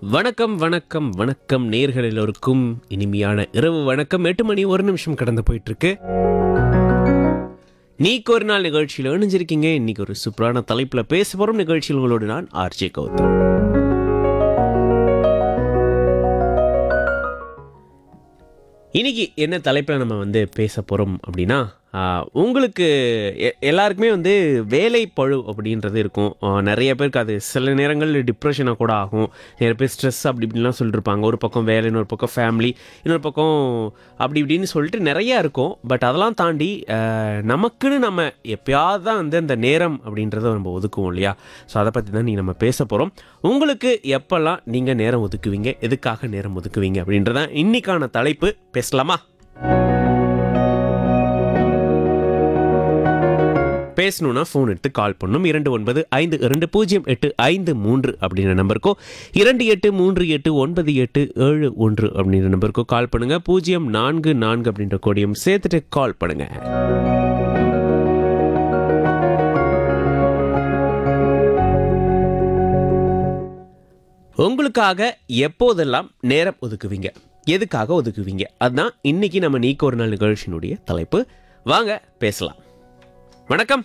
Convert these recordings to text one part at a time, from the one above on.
வணக்கம் வணக்கம் வணக்கம் நேர்கள் எல்லோருக்கும் இனிமையான இரவு வணக்கம் எட்டு மணி ஒரு நிமிஷம் கடந்து போயிட்டு இருக்கு நீக்கு ஒரு நாள் நிகழ்ச்சியில் இணைஞ்சிருக்கீங்க இன்னைக்கு ஒரு சூப்பரான தலைப்புல பேச போறோம் நிகழ்ச்சியில் உங்களோடு நான் ஆர்ஜே கௌதம் இன்னைக்கு என்ன தலைப்பில் நம்ம வந்து பேச போகிறோம் அப்படின்னா ஆஹ், உங்களுக்கு எ- எல்லாருக்குமே வந்து வேலை பழு அப்படின்றது இருக்கும் ஆஹ், நிறைய பேருக்கு அது சில நேரங்களில் டிப்ரெஷனாக கூட ஆகும் நிறைய பேர் ஸ்ட்ரெஸ் அப்படி இப்படின்லாம் சொல்லியிருப்பாங்க ஒரு பக்கம் வேலை இன்னொரு பக்கம் ஃபேமிலி இன்னொரு பக்கம் அப்படி இப்படின்னு சொல்லிட்டு நிறையா இருக்கும் பட் அதெல்லாம் தாண்டி ஆஹ், நமக்குன்னு நம்ம எப்பயாவது தான் வந்து அந்த நேரம் அப்படின்றத நம்ம ஒதுக்குவோம் இல்லையா ஸோ அதை பற்றி தான் நீங்கள் நம்ம பேச போகிறோம் உங்களுக்கு எப்போல்லாம் நீங்கள் நேரம் ஒதுக்குவீங்க எதுக்காக நேரம் ஒதுக்குவீங்க அப்படின்றதான் இன்னைக்கான தலைப்பு பேசலாமா பேசணும்னா ஃபோன் எடுத்து கால் பண்ணணும் இரண்டு ஒன்பது ஐந்து இரண்டு பூஜ்ஜியம் எட்டு ஐந்து மூன்று அப்படின்ற நம்பருக்கோ இரண்டு எட்டு மூன்று எட்டு ஒன்பது எட்டு ஏழு ஒன்று அப்படின்ற நம்பருக்கோ கால் பண்ணுங்க பூஜ்ஜியம் நான்கு நான்கு அப்படின்ற கோடியும் சேர்த்துட்டு கால் பண்ணுங்க உங்களுக்காக எப்போதெல்லாம் நேரம் ஒதுக்குவீங்க எதுக்காக ஒதுக்குவீங்க அதுதான் இன்னைக்கு நம்ம நீக்கு ஒரு நாள் நிகழ்ச்சியினுடைய தலைப்பு வாங்க பேசலாம் வணக்கம்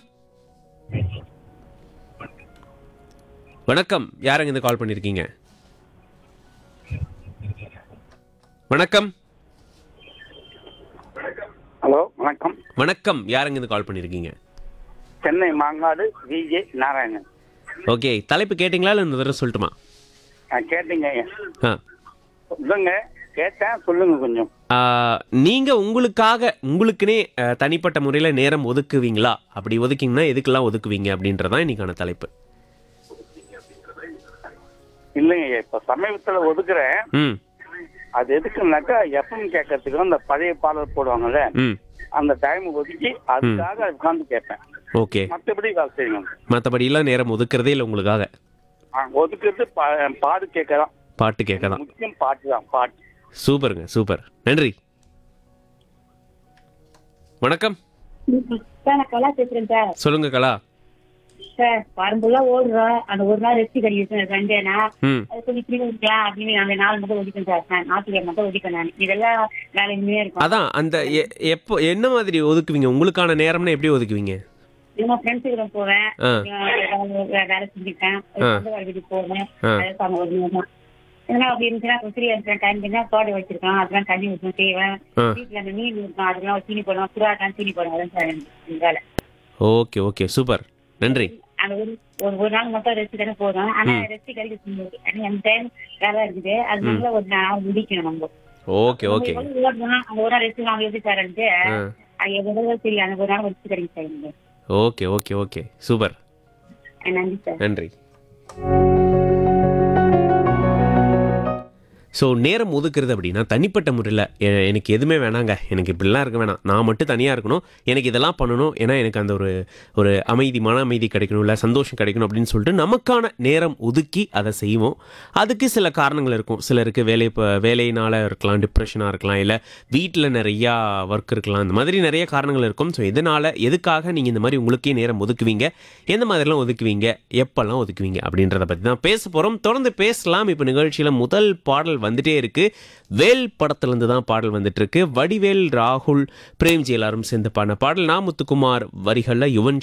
வணக்கம் யாருங்க இந்த கால் பண்ணியிருக்கீங்க வணக்கம் ஹலோ வணக்கம் வணக்கம் யாருங்க இந்த கால் பண்ணியிருக்கீங்க சென்னை மாங்காடு விஜே நாராயணன் ஓகே தலைப்பு கேட்டிங்களா இல்லை இந்த தடவை சொல்லட்டுமா ஆ, கேட்டீங்க ஆ சொல்லுங்க கேட்டேன் சொல்லுங்க கொஞ்சம் ஆ, நீங்க உங்களுக்காக உங்களுக்குனே அ, தனிப்பட்ட முறையில நேரம் ஒதுக்குவீங்களா அப்படி ஒதுக்கிங்கன்னா எதுக்கெல்லாம் ஒதுக்குவீங்க அப்படின்றதான் இன்னைக்கான தலைப்பு இல்லைங்க இப்ப சமீபத்துல ஒதுக்குறேன் ம் அது எதுக்குன்னாக்கா எஃப்எம் கேட்கறதுக்கு அந்த பழைய பாடல் போடுவாங்கல்ல ம் அந்த டைம் ஒதுக்கி அதுக்காக உட்காந்து கேட்பேன் ஓகே மற்றபடி வேலை செய்யணும் மற்றபடியெல்லாம் நேரம் ஒதுக்குறதே இல்லை உங்களுக்காக ஆ, ஒதுக்குறது பா- பாடு கேட்கலாம் பாட்டு கேட்க தான் முக்கியம் பாட்டு தான் பாட்டு சூப்பருங்க சூப்பர் நன்றி வணக்கம் சார் நான் கலா பேசுறேன் சார் சொல்லுங்க கலா சார் வாரம்புல்லா ஓடுறோம் அந்த ஒரு நாள் ரெஸ்ட் கிடைக்கும் சார் சண்டேனா ம் அது கொஞ்சம் ஃப்ரீ ஒதுக்கலாம் அப்படின்னு அந்த நாள் மட்டும் ஒதுக்கேன் சார் நான் ஞாயிற்றுக்கிழமை மட்டும் ஒதுக்கேன் நான் இதெல்லாம் வேலையுமே இருக்கும் அதான் அந்த எ- எப்போ என்ன மாதிரி ஒதுக்குவீங்க உங்களுக்கான நேரம்னா எப்படி ஒதுக்குவீங்க இன்னும் ஃப்ரெண்ட்ஸ் கூட போவேன் ஆ. ஏதாவது வே- வேலை செஞ்சுட்டேன் ஆ. வீட்டுக்கு போவேன் ஆ. அதான் ஒரு நேரம் ஏன்னா அப்படி இருந்துச்சுன்னா ஃப்ரீயா இருக்கிற டைம் பண்ணா தோட்டை வச்சிருக்கோம் அதெல்லாம் தண்ணி ஊற்றும் செய்வேன் ஆ. வீட்டுல அந்த மீன் இருக்கும் அதெல்லாம் சீனி போடுவோம் சுறாட்டான் சீனி போடுவோம் அதான் சார் எனக்கு வேலை ஓகே ஓகே சூப்பர் நன்றி அந்த ஒரு ஒரு ஒரு நாள் மட்டும் ரெஸ்ட் தானே போதும் ஆனா ரெஸ்ட் கிடைக்க ஆனா அந்த டைம் வேலை இருக்குது அதனால ஒரு நாள் முடிக்கணும் நம்ம ஓகே ஓகே நம்ம எவ்வளவு ஓடுறோம், அந்த ஒரு நாள் ரெஸ்ட் நாங்க எப்படி சார்ன்ட்டு ஆ அது எவ்வளவு சரி அந்த ஒரு நாள் ரெஸ்ட் கிடைக்கும் சார் எனக்கு. ஓகே ஓகே ஓகே சூப்பர் நன்றி சார் நன்றி ஸோ நேரம் ஒதுக்குறது அப்படின்னா தனிப்பட்ட முறையில் எனக்கு எதுவுமே வேணாங்க எனக்கு இப்படிலாம் இருக்க வேணாம் நான் மட்டும் தனியாக இருக்கணும் எனக்கு இதெல்லாம் பண்ணணும் ஏன்னா எனக்கு அந்த ஒரு ஒரு அமைதி மன அமைதி கிடைக்கணும் இல்லை சந்தோஷம் கிடைக்கணும் அப்படின்னு சொல்லிட்டு நமக்கான நேரம் ஒதுக்கி அதை செய்வோம் அதுக்கு சில காரணங்கள் இருக்கும் சிலருக்கு வேலை இப்போ வேலையினால் இருக்கலாம் டிப்ரெஷனாக இருக்கலாம் இல்லை வீட்டில் நிறையா ஒர்க் இருக்கலாம் இந்த மாதிரி நிறைய காரணங்கள் இருக்கும் ஸோ இதனால் எதுக்காக நீங்கள் இந்த மாதிரி உங்களுக்கே நேரம் ஒதுக்குவீங்க எந்த மாதிரிலாம் ஒதுக்குவீங்க எப்பெல்லாம் ஒதுக்குவீங்க அப்படின்றத பற்றி தான் பேச போகிறோம் தொடர்ந்து பேசலாம் இப்போ நிகழ்ச்சியில் முதல் பாடல் வந்துட்டே இருக்கு வேல் படத்துலேருந்து தான் பாடல் வந்துட்டு இருக்கு வடிவேல் ராகுல் பிரேம்ஜி எல்லாரும் சேர்ந்து பாடின பாடல் நாமுத்துக்குமார் வரிகளில் யுவன்